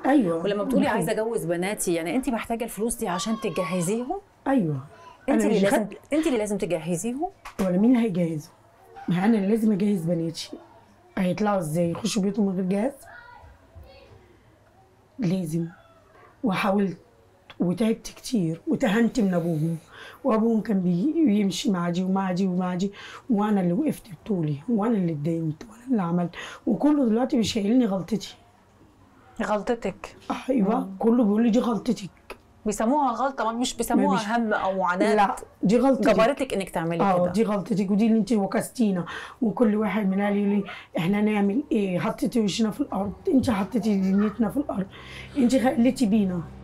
ايوه ولما بتقولي ده عايزه حقيقي. اجوز بناتي يعني انت محتاجه الفلوس دي عشان تجهزيهم ايوه انت أنا اللي مش لازم خدت- انت اللي لازم تجهزيهم ولا مين اللي هيجهزه؟ ما انا اللي لازم اجهز بناتي هيطلعوا ازاي؟ يخشوا بيوتهم من غير جهاز؟ لازم وحاولت وتعبت كتير وتهنت من ابوهم وابوهم كان بي- بيمشي مع دي ومع دي ومع دي وانا اللي وقفت بطولي وانا اللي اتدينت وانا اللي عملت وكله دلوقتي بيشيلني غلطتي غلطتك ايوه كله بيقول لي دي غلطتك بيسموها غلطه ما مش بيسموها مش- هم او معاناه لا دي غلطتك جبرتك انك تعملي اه كده دي غلطتك ودي اللي انت وكستينا وكل واحد من قال لي احنا نعمل ايه حطيتي وشنا في الارض انت حطيتي دنيتنا في الارض انت خليتي بينا